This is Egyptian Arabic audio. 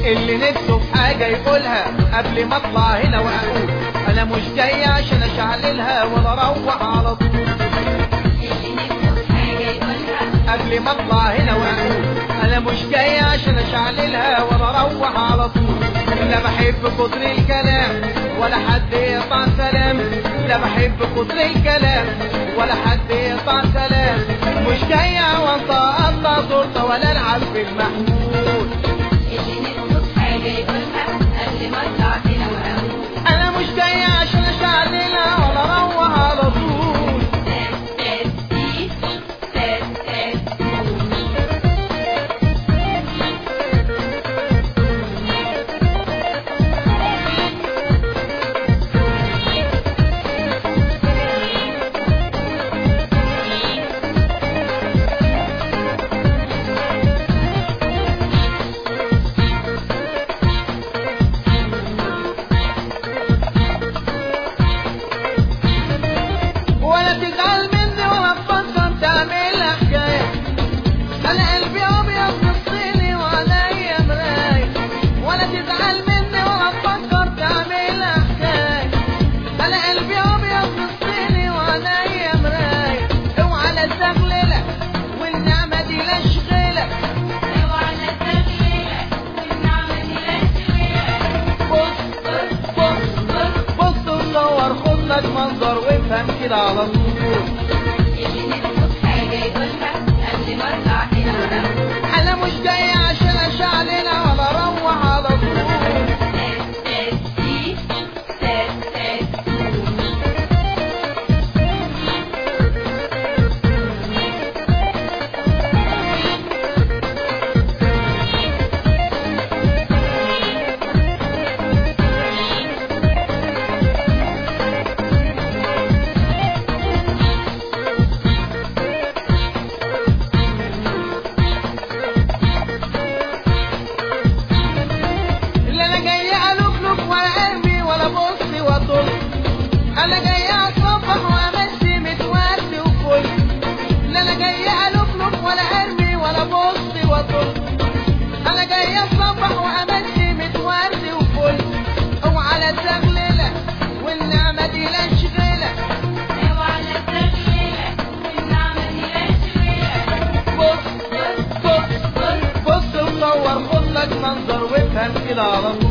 اللي نفسه في حاجة يقولها قبل ما اطلع هنا واقول انا مش جاي عشان اشعللها ولا اروح على طول اللي نفسه في حاجة يقولها قبل ما اطلع هنا واقول انا مش جاي عشان اشعللها ولا اروح على طول لا بحب كتر الكلام ولا حد يقطع سلام لا بحب كتر الكلام ولا حد يقطع سلام مش جاي وانت اقطع تورته ولا العب في المحمول اللي نفسه في حاجة يقولها قبل ما اطلع هنا واقول انا مش جاي عشان اشعللها ولا اروح على طول تات تات تي تات تات ولا تزعل مني ولا تفكر تعمل حكاية انا قلبي ابيض نصيني وعليا مراية ولا تزعل مني ولا تفكر تعمل حكاية انا قلبي ابيض نصيني وعليا مراية اوعى لا تغللك والنعمة دي لا شغلك اوعى لا تغللك والنعمة دي لا تشغلك بص بص بص وصور خد لك منظر وافهم كده على طول اللي نفسه في حاجة يقولها قبل ما اطلع هنا واقول انا مش جاي عشان اشعللها ولا اروح على طول تات تات تي تات تات لا انا جاي الوكلك ولا ارمي ولا بص واطل انا جاي اصبح وامشي متوردي وفل لا انا جاي الوكلك ولا ارمي ولا بص واطل انا جاي اصبح وامشي متوردي وفل اوعى لا تغللك والنعمه دي لا شغلك اوعى لا تغللك والنعمة دي لا تشغلك بص بص بص وصور خد لك منظر وافهم كده على طول